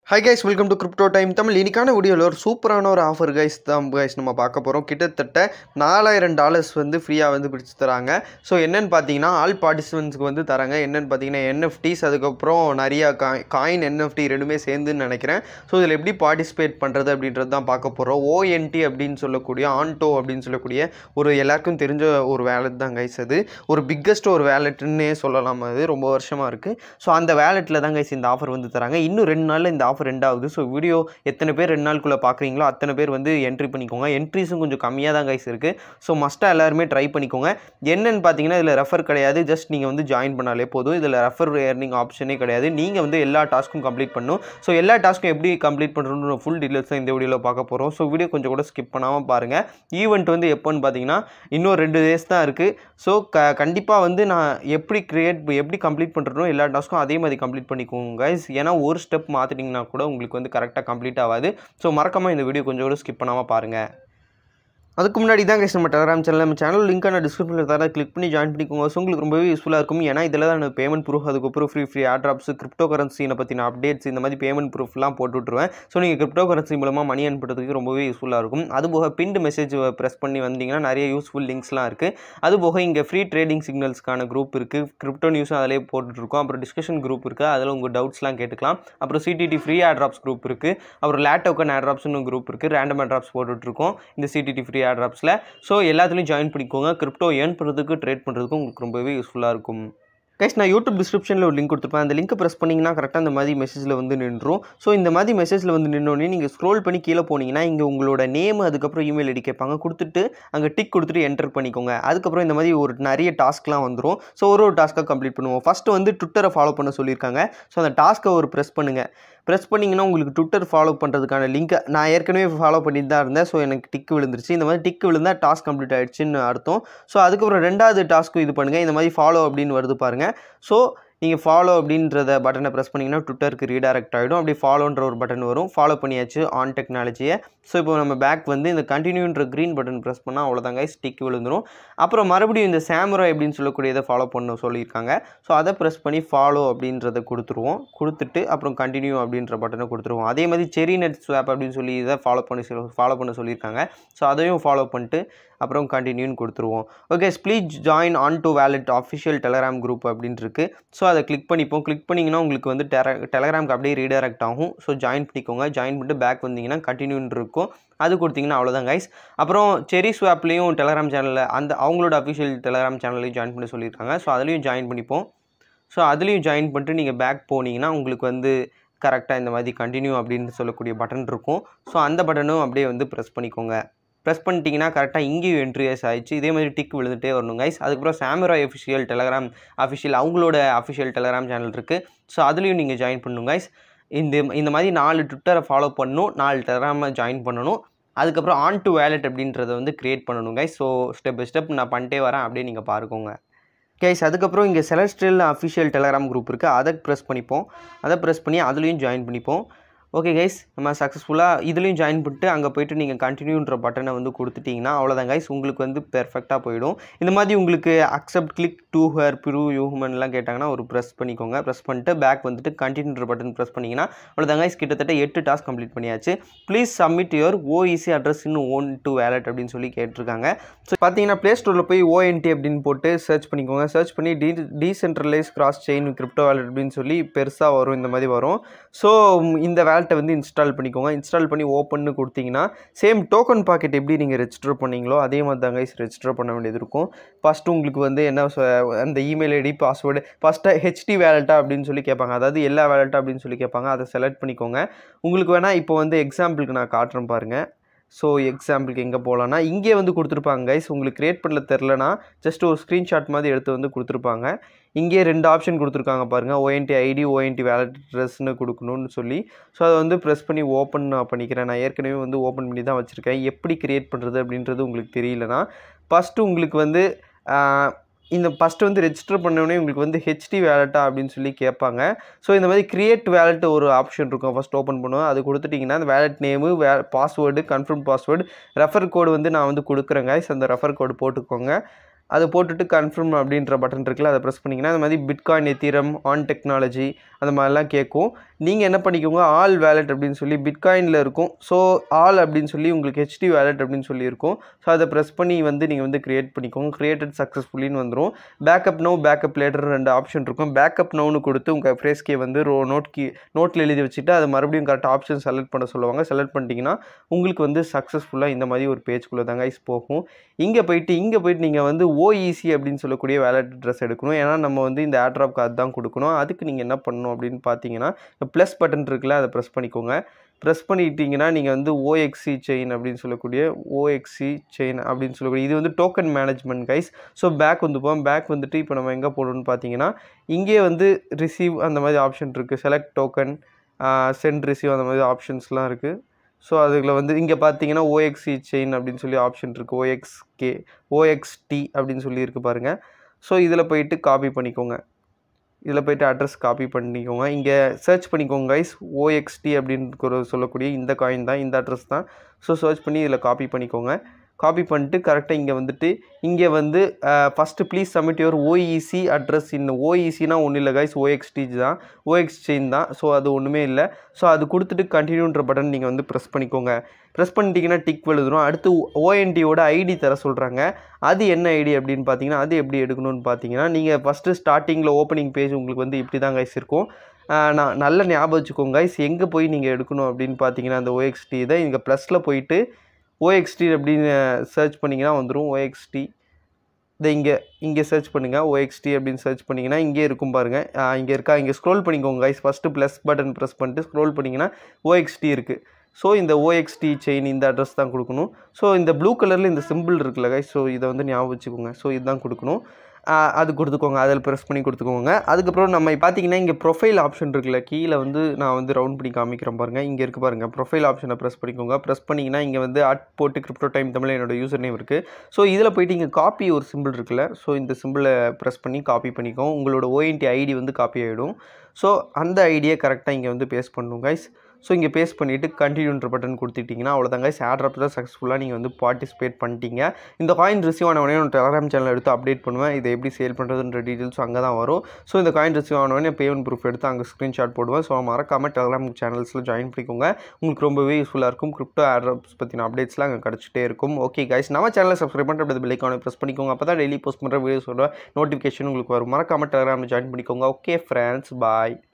high guys welcome to crypto time Tamil இன்னைக்கான வீடியோவில் ஒரு சூப்பரான ஒரு ஆஃபர் கைஸ் தான் கைஸ் நம்ம பார்க்க போகிறோம் கிட்டத்தட்ட நாலாயிரம் டாலர்ஸ் வந்து ஃப்ரீயாக வந்து பிடிச்சி தராங்க ஸோ என்னென்னு பார்த்தீங்கன்னா ஆல் பார்ட்டிசிபென்ட்ஸ்க்கு வந்து தராங்க என்னென்னு பார்த்தீங்கன்னா என்எஃப்டிஸ் அதுக்கப்புறம் நிறையா காய் காயின் என்எஃப்டி ரெண்டுமே சேர்ந்துன்னு நினைக்கிறேன் ஸோ இதில் எப்படி பார்ட்டிசிபேட் பண்ணுறது அப்படின்றது தான் பார்க்க போகிறோம் ஓஎன்டி அப்படின்னு சொல்லக்கூடிய ஆன்டோ அப்படின்னு சொல்லக்கூடிய ஒரு எல்லாருக்கும் தெரிஞ்ச ஒரு வேலட் தான் கைஸ் அது ஒரு பிக்கஸ்ட் ஒரு வேலெட்டுன்னே சொல்லலாம் அது ரொம்ப வருஷமாக இருக்குது ஸோ அந்த வேலெட்டில் தான் கைஸ் இந்த ஆஃபர் வந்து தராங்க இன்னும் ரெண்டு நாளில் இந்த ஆஃபர் ரெண்டாவது ஸோ வீடியோ எத்தனை பேர் ரெண்டு நாளுக்குள்ளே பார்க்குறீங்களோ அத்தனை பேர் வந்து என்ட்ரி பண்ணிக்கோங்க என்ட்ரிஸும் கொஞ்சம் கம்மியாக தான் கைஸ் இருக்குது ஸோ மஸ்ட்டாக எல்லாருமே ட்ரை பண்ணிக்கோங்க என்னென்னு பார்த்தீங்கன்னா இதில் ரெஃபர் கிடையாது ஜஸ்ட் நீங்கள் வந்து ஜாயின் பண்ணாலே போதும் இதில் ரெஃபர் ஏர்னிங் ஆப்ஷனே கிடையாது நீங்கள் வந்து எல்லா டாஸ்க்கும் கம்ப்ளீட் பண்ணணும் ஸோ எல்லா டாஸ்க்கும் எப்படி கம்ப்ளீட் பண்ணுறோன்னு ஃபுல் டீட்டெயில்ஸ் தான் இந்த வீடியோவில் பார்க்க போகிறோம் ஸோ வீடியோ கொஞ்சம் கூட ஸ்கிப் பண்ணாமல் பாருங்கள் ஈவெண்ட் வந்து எப்போன்னு பார்த்தீங்கன்னா இன்னும் ரெண்டு டேஸ் தான் இருக்குது ஸோ க கண்டிப்பாக வந்து நான் எப்படி க்ரியேட் எப்படி கம்ப்ளீட் பண்ணுறனோ எல்லா டாஸ்க்கும் அதே மாதிரி கம்ப்ளீட் பண்ணிக்கோங்க guys ஏன்னா ஒரு ஸ்டெப் மாற்றிட்டிங்கன்னா கூட உங்களுக்கு வந்து கரெக்டாக கம்ப்ளீட் ஆகாது ஸோ மறக்காமல் இந்த வீடியோ கொஞ்சம் கூட ஸ்கிப் பண்ணாமல் பாருங்கள் அதுக்கு முன்னாடி தான் கைஸ் நம்ம டெலகிராம் சேனல் நம்ம சேனல் லிங்க் நான் டிஸ்கிரிப்ஷனில் தர கிளிக் பண்ணி ஜாயின் பண்ணிக்கோங்க ஸோ உங்களுக்கு ரொம்பவே யூஸ்ஃபுல்லாக இருக்கும் ஏன்னா இதில் தான் எனக்கு பேமெண்ட் ப்ரூஃப் அதுக்கப்புறம் ஃப்ரீ ஃப்ரீ ஆட்ராப்ஸ் கிரிப்டோ கரன்சினை பற்றின அப்டேட்ஸ் இந்த மாதிரி பேமெண்ட் ப்ரூஃப்லாம் போட்டு விட்ருவேன் ஸோ நீங்கள் கிரிப்டோ கரன்சி மூலமாக மணி அனுப்புறதுக்கு ரொம்பவே யூஸ்ஃபுல்லாக இருக்கும் அதுபோக பின்டு மெசேஜ் ப்ரெஸ் பண்ணி வந்தீங்கன்னா நிறைய யூஸ்ஃபுல் லிங்க்ஸ்லாம் இருக்குது அதுபோக இங்கே ஃப்ரீ ட்ரேடிங் சிக்னல்ஸ்க்கான குரூப் இருக்குது கிரிப்டோ நியூஸும் அதிலே போட்டுட்ருக்கோம் அப்புறம் டிஸ்கஷன் குரூப் இருக்குது அதில் உங்கள் டவுட்ஸ்லாம் கேட்டுக்கலாம் அப்புறம் சிடிடி ஃப்ரீ ஆட்ராப்ஸ் குரூப் இருக்குது அப்புறம் லேட்டோக்கன் ஆட்ராப்ஸ்னு குரூப் இருக்குது ரேண்டம் ஆட்ராப்ஸ் போட்டுட்ருக்கோம் இந்த சிடிடி ஃப்ரீ ஆட்ராப்ஸில் ஸோ எல்லாத்துலேயும் ஜாயின் பண்ணிக்கோங்க கிரிப்டோ ஏர்ன் பண்ணுறதுக்கு ட்ரேட் பண்ணுறதுக்கு உங்களுக்கு ரொம்பவே யூஸ்ஃபுல்லாக இருக்கும் கைஸ் நான் யூடியூப் டிஸ்கிரிப்ஷனில் ஒரு லிங்க் கொடுத்துருப்பேன் அந்த லிங்க் ப்ரெஸ் பண்ணிங்கன்னா கரெக்டாக இந்த மாதிரி மெசேஜில் வந்து நின்றும் ஸோ இந்த மாதிரி மெசேஜில் வந்து நின்னோடனே நீங்கள் ஸ்க்ரோல் பண்ணி கீழே போனீங்கன்னா இங்கே உங்களோட நேம் அதுக்கப்புறம் இமெயில் ஐடி கேட்பாங்க கொடுத்துட்டு அங்கே டிக் கொடுத்துட்டு என்டர் பண்ணிக்கோங்க அதுக்கப்புறம் இந்த மாதிரி ஒரு நிறைய டாஸ்க்லாம் வந்துடும் ஸோ ஒரு ஒரு டாஸ்க்காக கம்ப்ளீட் பண்ணுவோம் ஃபஸ்ட்டு வந்து ட்விட்டரை ஃபாலோ பண்ண சொல்லியிருக்காங்க ஸோ அந்த டாஸ்க்கை ஒரு ப்ரெஸ் பண்ணுங்கள் ப்ரெஸ் பண்ணிங்கன்னா உங்களுக்கு ட்விட்டர் ஃபாலோ பண்ணுறதுக்கான லிங்க்கை நான் ஏற்கனவே ஃபாலோ பண்ணிட்டு தான் இருந்தேன் ஸோ எனக்கு டிக் விழுந்துருச்சு இந்த மாதிரி டிக் விழுந்தால் டாஸ்க் கம்ப்ளீட் ஆகிடுச்சின்னு அர்த்தம் ஸோ அதுக்கப்புறம் ரெண்டாவது டாஸ்க்கு இது பண்ணுங்கள் இந்த மாதிரி ஃபாலோ அப்படின்னு வருது பாருங்கள் ஸோ நீங்கள் ஃபாலோ அப்படின்றத பட்டனை ப்ரெஸ் பண்ணிங்கன்னா ட்விட்டருக்கு ரீடைரக்ட் ஆகிடும் அப்படி ஃபாலோன்ற ஒரு பட்டன் வரும் ஃபாலோ பண்ணியாச்சு ஆன் டெக்னாலஜியை ஸோ இப்போ நம்ம பேக் வந்து இந்த கண்டினியூன்ற க்ரீன் பட்டன் ப்ரெஸ் பண்ணால் அவ்வளோதாங்க ஸ்டிக் விழுந்துடும் அப்புறம் மறுபடியும் இந்த சாமுரா அப்படின்னு சொல்லக்கூடியதை ஃபாலோ பண்ண சொல்லியிருக்காங்க ஸோ அதை ப்ரெஸ் பண்ணி ஃபாலோ அப்படின்றத கொடுத்துருவோம் கொடுத்துட்டு அப்புறம் கண்டினியூ அப்படின்ற பட்டனை கொடுத்துருவோம் அதே மாதிரி செரி நெட் ஸ்வாப் அப்படின்னு சொல்லி இதை ஃபாலோ பண்ணி ஃபாலோ பண்ண சொல்லியிருக்காங்க ஸோ அதையும் ஃபாலோ பண்ணிட்டு அப்புறம் கண்டினியூன்னு கொடுத்துருவோம் okay please join on to wallet official telegram group அப்படின்னு இருக்குது ஸோ அதை கிளிக் பண்ணிப்போம் கிளிக் பண்ணிங்கன்னா உங்களுக்கு வந்து டெர டெலகிராம்க்கு அப்படியே ரீடைரக்ட் ஆகும் ஸோ ஜாயின் பண்ணிக்கோங்க ஜாயின் பண்ணிட்டு பேக் வந்தீங்கன்னா கண்டினியூன்னு இருக்கும் அது கொடுத்தீங்கன்னா அவ்வளோதான் கைஸ் அப்புறம் செரி ஸ்வாப்லேயும் டெலகிராம் சேனலில் அந்த அவங்களோட அஃபிஷியல் டெலகிராம் சேனல்லையும் ஜாயின் பண்ணி சொல்லியிருக்காங்க ஸோ அதுலேயும் ஜாயின் பண்ணிப்போம் ஸோ அதுலேயும் ஜாயின் பண்ணிட்டு நீங்கள் பேக் போனீங்கன்னா உங்களுக்கு வந்து கரெக்டாக இந்த மாதிரி கண்டினியூ அப்படின்னு சொல்லக்கூடிய பட்டன் இருக்கும் ஸோ அந்த பட்டனும் அப்படியே வந்து ப்ரெஸ் பண்ணிக்கோங்க ப்ரெஸ் பண்ணிட்டீங்கன்னா கரெக்டாக இங்கேயும் என்ட்ரியஸ் ஆயிடுச்சு இதே மாதிரி டிக் விழுந்துட்டே வரணும் கைஸ் அதுக்கப்புறம் சாமுராய் அஃபிஷியல் டெலகிராம் அஃபிஷியல் அவங்களோட அஃபிஷியல் டெலகிராம் சேனல் இருக்குது ஸோ அதுலேயும் நீங்கள் ஜாயின் பண்ணணும் கைஸ் இந்த இந்த மாதிரி நாலு ட்விட்டரை ஃபாலோ பண்ணணும் நாலு டெலகிராமை ஜாயின் பண்ணணும் அதுக்கப்புறம் ஆன் டு வேலட் அப்படின்றத வந்து க்ரியேட் பண்ணணும் guys so step by step நான் பண்ணிட்டே வரேன் அப்படியே நீங்கள் பாருக்கோங்க கைஸ் அதுக்கப்புறம் இங்கே செலஸ்ட்ரியல் அஃபிஷியல் டெலகிராம் குரூப் இருக்குது அதை ப்ரெஸ் பண்ணிப்போம் அதை ப்ரெஸ் பண்ணி அதுலேயும் ஜாயின் பண்ணிப்போம் ஓகே கைஸ் நம்ம சக்ஸஸ்ஃபுல்லாக இதுலேயும் ஜாயின் பண்ணிட்டு அங்கே போயிட்டு நீங்கள் கண்டினியூன்ற பட்டனை வந்து கொடுத்துட்டிங்கன்னா அவ்வளோதான் கைஸ் உங்களுக்கு வந்து பெர்ஃபெக்டாக போயிடும் இந்த மாதிரி உங்களுக்கு அக்செப்ட் கிளிக் டூ ஹர் ப்ரூ யூஹ்மன்லாம் கேட்டாங்கன்னா ஒரு ப்ரெஸ் பண்ணிக்கோங்க ப்ரெஸ் பண்ணிட்டு பேக் வந்துட்டு கண்டினியூன்ற பட்டன் ப்ரெஸ் பண்ணிங்கன்னா அவ்வளோதான் கைஸ் கிட்டத்தட்ட எட்டு டாஸ்க் கம்ப்ளீட் பண்ணியாச்சு please submit your OEC address in on to wallet அப்படின்னு சொல்லி கேட்டிருக்காங்க ஸோ பார்த்தீங்கன்னா ப்ளே ஸ்டோரில் போய் ஓஎன்டி அப்படின்னு போட்டு சர்ச் பண்ணிக்கோங்க சர்ச் பண்ணி டி decentralise cross chain crypto wallet அப்படின்னு சொல்லி பெருசாக வரும் இந்த மாதிரி வரும் ஸோ இந்த வேலட்டை வந்து இன்ஸ்டால் பண்ணிக்கோங்க இன்ஸ்டால் பண்ணி ஓப்பன்னு கொடுத்தீங்கன்னா சேம் டோக்கன் பாக்கெட் எப்படி நீங்கள் ரெஜிஸ்டர் பண்ணீங்களோ அதே மாதிரி தாங்க ரெஜிஸ்டர் பண்ண வேண்டியது இருக்கும் ஃபஸ்ட்டு உங்களுக்கு வந்து என்ன அந்த email ID password first HD வேலட்டா அப்படின்னு சொல்லி கேட்பாங்க அதாவது எல்லா வேலட்டா அப்படின்னு சொல்லி கேட்பாங்க அதை செலக்ட் பண்ணிக்கோங்க உங்களுக்கு வேணால் இப்போ வந்து எக்ஸாம்பிளுக்கு நான் காட்டுறேன் பாருங்கள் ஸோ எக்ஸாம்பிளுக்கு எங்கே போகலான்னா இங்கே வந்து கொடுத்துருப்பாங்க கைஸ் உங்களுக்கு க்ரியேட் பண்ணல தெரிலனா ஜஸ்ட் ஒரு ஸ்க்ரீன்ஷாட் மாதிரி எடுத்து வந்து கொடுத்துருப்பாங்க இங்கே ரெண்டு ஆப்ஷன் கொடுத்துருக்காங்க பாருங்கள் ஓஎன்டி ஐடி ஓஎன்டி வேலட் ட்ரெஸ்ன்னு கொடுக்கணும்னு சொல்லி ஸோ அதை வந்து ப்ரெஸ் பண்ணி ஓப்பன் நான் பண்ணிக்கிறேன் நான் ஏற்கனவே வந்து ஓப்பன் பண்ணி தான் வச்சுருக்கேன் எப்படி க்ரியேட் பண்ணுறது அப்படின்றது உங்களுக்கு தெரியலனா ஃபஸ்ட்டு உங்களுக்கு வந்து இந்த ஃபஸ்ட்டு வந்து ரெஜிஸ்டர் பண்ணோடனே உங்களுக்கு வந்து ஹெச்டி வேலட்டா அப்படின்னு சொல்லி கேட்பாங்க ஸோ இந்த மாதிரி க்ரியேட் வேலட் ஒரு ஆப்ஷன் இருக்கும் ஃபஸ்ட் ஓப்பன் பண்ணுவோம் அது கொடுத்துட்டிங்கன்னா அந்த வேலட் நேமு வே password confirm password refer code வந்து நான் வந்து கொடுக்குறேங்க அந்த ரெஃபர் கோடு போட்டுக்கோங்க அதை போட்டுட்டு கன்ஃபார்ம் அப்படின்ற பட்டன் இருக்குல்ல அதை ப்ரெஸ் பண்ணிங்கன்னா அந்த மாதிரி பிட்காயின் எத்திரம் ஆன் டெக்னாலஜி அந்த மாதிரிலாம் கேட்கும் நீங்கள் என்ன பண்ணிக்கோங்க ஆல் வேலெட் அப்படின்னு சொல்லி பிட்காயினில் இருக்கும் ஸோ ஆல் அப்படின்னு சொல்லி உங்களுக்கு ஹெச்டி வேலெட் அப்படின்னு சொல்லி இருக்கும் ஸோ அதை ப்ரெஸ் பண்ணி வந்து நீங்கள் வந்து க்ரியேட் பண்ணிக்கோங்க க்ரியேட்டட் சக்ஸஸ்ஃபுல்லின்னு வந்துடும் பேக்கப் நோ பேக்கப் லேட்டர் ரெண்டு ஆப்ஷன் இருக்கும் பேக்கப் நோன்னு கொடுத்து உங்கள் ஃப்ரேஸ் கே வந்து ரோ நோட் கீ நோட்டில் எழுதி வச்சுட்டு அதை மறுபடியும் கரெக்டாக ஆப்ஷன் செலக்ட் பண்ண சொல்லுவாங்க செலக்ட் பண்ணிட்டீங்கன்னா உங்களுக்கு வந்து சக்ஸஸ்ஃபுல்லாக இந்த மாதிரி ஒரு பேஜ்குள்ளே தாங்க ஐஸ் போகும் இங்கே போயிட்டு இங்கே போயிட்டு நீங்கள் வந்து ஓஇசி அப்படின்னு சொல்லக்கூடிய வேலட் அட்ரஸ் எடுக்கணும் ஏன்னா நம்ம வந்து இந்த ஏர்ட்ராப் கார்டு தான் கொடுக்கணும் அதுக்கு நீங்கள் என்ன பண்ணணும் அப்படின்னு பார்த்தீங்கன்னா ப்ளஸ் பட்டன் இருக்குல்ல அதை ப்ரெஸ் பண்ணிக்கோங்க ப்ரெஸ் பண்ணிட்டீங்கன்னா நீங்கள் வந்து ஓஎக்சி செயின் அப்படின்னு சொல்லக்கூடிய ஓஎக்சி செயின் அப்படின்னு சொல்லக்கூடிய இது வந்து token management guys so back வந்து போவோம் பேக் வந்துட்டு இப்போ நம்ம எங்கே போடணும்னு பார்த்தீங்கன்னா இங்கே வந்து ரிசீவ் அந்த மாதிரி ஆப்ஷன் இருக்குது செலக்ட் டோக்கன் சென்ட் ரிசீவ் அந்த மாதிரி ஆப்ஷன்ஸ்லாம் இருக்குது ஸோ அதில் வந்து இங்கே பார்த்தீங்கன்னா ஓஎக்சி செயின் அப்படின்னு சொல்லி ஆப்ஷன் இருக்குது ஓஎக்ஸ்கே ஓஎக்ஸ்டி அப்படின்னு சொல்லி இருக்கு பாருங்கள் ஸோ இதில் போயிட்டு காப்பி பண்ணிக்கோங்க இதில் போயிட்டு அட்ரஸ் காப்பி பண்ணிக்கோங்க இங்கே சர்ச் பண்ணிக்கோங்க கைஸ் ஓஎக்ஸ்டி அப்படின்னு சொல்லக்கூடிய இந்த காயின் தான் இந்த அட்ரஸ் தான் ஸோ சர்ச் பண்ணி இதில் காப்பி பண்ணிக்கோங்க காப்பி பண்ணிட்டு கரெக்டாக இங்கே வந்துட்டு இங்கே வந்து first please submit your OEC address in ஓஇசினா ஒன்றும் இல்லை கைஸ் ஓஎக்ஸ்டி தான் ஓஎக்ஸ் செயின் தான் ஸோ அது ஒன்றுமே இல்லை ஸோ அது கொடுத்துட்டு கண்டினியூன்ற பட்டன் நீங்கள் வந்து ப்ரெஸ் பண்ணிக்கோங்க ப்ரெஸ் பண்ணிட்டீங்கன்னா டிக் விழுதுரும் அடுத்து ஓஎன்டியோட ஐடி தர சொல்கிறாங்க அது என்ன ஐடி அப்படின்னு பார்த்தீங்கன்னா அது எப்படி எடுக்கணும்னு பார்த்தீங்கன்னா நீங்கள் ஃபஸ்ட்டு ஸ்டார்டிங்கில் ஓப்பனிங் பேஜ் உங்களுக்கு வந்து இப்படி தான் கைஸ் இருக்கும் நான் நல்ல ஞாபகம் வச்சுக்கோங்க கைஸ் எங்கே போய் நீங்கள் எடுக்கணும் அப்படின்னு பார்த்தீங்கன்னா அந்த ஓஎக்ஸ்டி இதை இங்கே ப்ளஸில் போயிட்டு ஓஎக்ஸ்டி அப்படின்னு சர்ச் பண்ணிங்கன்னா வந்துடும் ஓஎக்ஸ்டி இதை இங்கே இங்கே சர்ச் பண்ணுங்கள் ஓஎக்ஸ்டி அப்படின்னு சர்ச் பண்ணிங்கன்னா இங்கே இருக்கும் பாருங்கள் இங்கே இருக்கா இங்கே ஸ்க்ரோல் பண்ணிக்கோங்க guys first plus button press பண்ணிட்டு ஸ்க்ரோல் பண்ணிங்கன்னா ஓஎக்ஸ்டி இருக்குது ஸோ இந்த ஓஎக்ஸ்டி செயின் இந்த அட்ரஸ் தான் கொடுக்கணும் ஸோ இந்த ப்ளூ கலரில் இந்த சிம்பிள் இருக்குல்ல கைஸ் ஸோ இதை வந்து ஞாபகம் வச்சுக்கோங்க ஸோ இதுதான் கொடுக்கணும் அது கொடுத்துக்கோங்க அதில் ப்ரெஸ் பண்ணி கொடுத்துக்கோங்க அதுக்கப்புறம் நம்ம பார்த்தீங்கன்னா இங்கே ப்ரொஃபைல் ஆப்ஷன் இருக்குல்ல கீழே வந்து நான் வந்து ரவுண்ட் பண்ணி காமிக்கிறேன் பாருங்கள் இங்கே இருக்குது பாருங்கள் ப்ரொஃபைல் ஆப்ஷனை ப்ரெஸ் பண்ணிக்கோங்க ப்ரெஸ் பண்ணிங்கன்னா இங்கே வந்து அட் போட்டு கிரிப்டோ டைம் தமிழ் என்னோட யூசர் நேம் இருக்குது ஸோ இதில் போயிட்டு இங்கே காப்பி ஒரு சிம்பிள் இருக்குல்ல ஸோ இந்த சிம்பிளை ப்ரெஸ் பண்ணி காப்பி பண்ணிக்கோங்க உங்களோட ஓஎன்டி ஐடி வந்து காப்பி ஆகிடும் ஸோ அந்த ஐடியை கரெக்டாக இங்கே வந்து பேஸ்ட் பண்ணணும் கைஸ் ஸோ இங்கே பேஸ்ட் பண்ணிவிட்டு கண்டினியூன்ற பட்டன் கொடுத்துட்டிங்கன்னா அவ்வளோதாங்க கைஸ் ஆட்ரப் தான் சக்ஸஸ்ஃபுல்லாக நீங்கள் வந்து பார்ட்டிசிபேட் பண்ணிட்டீங்க இந்த காயின் ரிசீவ் ஆன உடனே டெலகிராம் சேனல் எடுத்து அப்டேட் பண்ணுவேன் இதை எப்படி சேல் பண்ணுறதுன்ற டீட்டெயில்ஸ் அங்கே தான் வரும் ஸோ இந்த காயின் ரிசீவ் ஆன உடனே பேமெண்ட் ப்ரூஃப் எடுத்து அங்கே ஸ்க்ரீன்ஷாட் போடுவேன் ஸோ மறக்காமல் டெலகிராம் சேனல்ஸில் ஜாயின் பண்ணிக்கோங்க உங்களுக்கு ரொம்பவே யூஸ்ஃபுல்லாக இருக்கும் கிரிப்டோ ஆட்ரப்ஸ் பற்றின அப்டேட்ஸ்லாம் அங்கே கிடச்சிட்டே இருக்கும் ஓகே கைஸ் நம்ம சேனலை சப்ஸ்கிரைப் பண்ணிட்டு அப்படி பெல்லைக்கான ப்ரெஸ் பண்ணிக்கோங்க அப்போ தான் டெய்லி போஸ்ட் பண்ணுற வீடியோஸோட நோட்டிஃபிகேஷன் உங்களுக்கு வரும் மறக்காமல் டெலகிராமில் ஜாயின் பண்ணிக்கோங்க ஓகே ஃப்ரெண்ட்ஸ் பாய்